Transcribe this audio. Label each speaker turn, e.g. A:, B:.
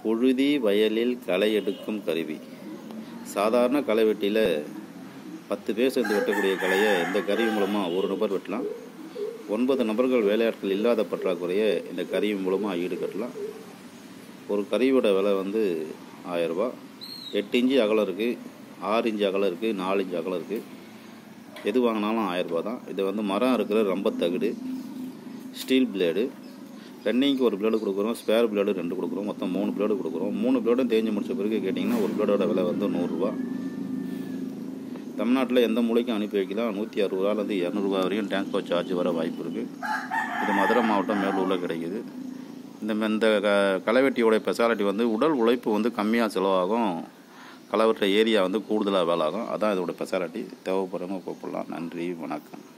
A: புழுதி வயலில் களை எடுக்கும் கருவி சாதாரண களை வெட்டியில் பத்து பேர் சேர்ந்து வெட்டக்கூடிய களையை இந்த கருவி மூலமாக ஒரு நபர் வெட்டலாம் ஒன்பது நபர்கள் வேலையாட்கள் இல்லாத பற்றாக்குறையை இந்த கருவி மூலமாக ஈடுகட்டலாம் ஒரு கருவியோட விலை வந்து ஆயரூபா எட்டு இன்ச்சு அகலம் இருக்குது ஆறு இன்ச்சு அகலம் இருக்குது நாலு இன்ச்சு அகலம் இருக்குது எது வாங்கினாலும் ஆயரூபா தான் இது வந்து மரம் இருக்கிற ரொம்ப தகுடு ஸ்டீல் பிளேடு ரன்னிங்க்கு ஒரு பிளேடு கொடுக்குறோம் ஸ்பேர் பிளேடு ரெண்டு கொடுக்குறோம் மொத்தம் மூணு பிளேடு கொடுக்குறோம் மூணு பிளேடும் தேஞ்சு முடிச்ச பிறகு கேட்டிங்கன்னா ஒரு பிளேடோட விலை வந்து நூறுரூவா தமிழ்நாட்டில் எந்த மூலைக்கும் அனுப்பி வைக்கலாம் நூற்றி அறுபது ரூபாலேருந்து இரநூறுவா வரையும் டிரான்ஸ்போர்ட் சார்ஜ் வர வாய்ப்பு இருக்குது இது மதுரை மாவட்டம் மேலூரில் கிடைக்குது இந்த ம- இந்த க களைவெட்டியோட ஸ்பெஷாலிட்டி வந்து உடல் உழைப்பு வந்து கம்மியாக செலவாகும் களை வெட்டுற ஏரியா வந்து கூடுதலாக வேலை ஆகும் அதான் இதோட ஸ்பெஷாலிட்டி தேவைப்படுறவங்க கூப்பிடலாம் நன்றி வணக்கம்